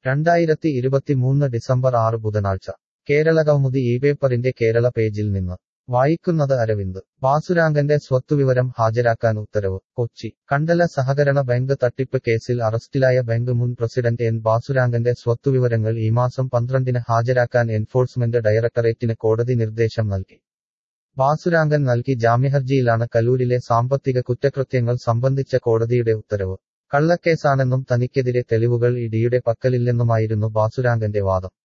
രണ്ടായിരത്തി ഇരുപത്തിമൂന്ന് ഡിസംബർ ആറ് ബുധനാഴ്ച കേരള കൗമുദി ഈ പേപ്പറിന്റെ കേരള പേജിൽ നിന്ന് വായിക്കുന്നത് അരവിന്ദ് ബാസുരാങ്കന്റെ സ്വത്തുവിവരം ഹാജരാക്കാൻ ഉത്തരവ് കൊച്ചി കണ്ടല സഹകരണ ബാങ്ക് തട്ടിപ്പ് കേസിൽ അറസ്റ്റിലായ ബാങ്ക് മുൻ പ്രസിഡന്റ് എൻ ബാസുരാങ്കന്റെ സ്വത്തുവിവരങ്ങൾ ഈ മാസം പന്ത്രണ്ടിന് ഹാജരാക്കാൻ എൻഫോഴ്സ്മെന്റ് ഡയറക്ടറേറ്റിന് കോടതി നിർദ്ദേശം നൽകി ബാസുരാങ്കൻ നൽകി ജാമ്യഹർജിയിലാണ് കലൂരിലെ സാമ്പത്തിക കുറ്റകൃത്യങ്ങൾ സംബന്ധിച്ച കോടതിയുടെ ഉത്തരവ് കള്ളക്കേസാണെന്നും തനിക്കെതിരെ തെളിവുകൾ ഇഡിയുടെ പക്കലില്ലെന്നുമായിരുന്നു ബാസുരാങ്കന്റെ വാദം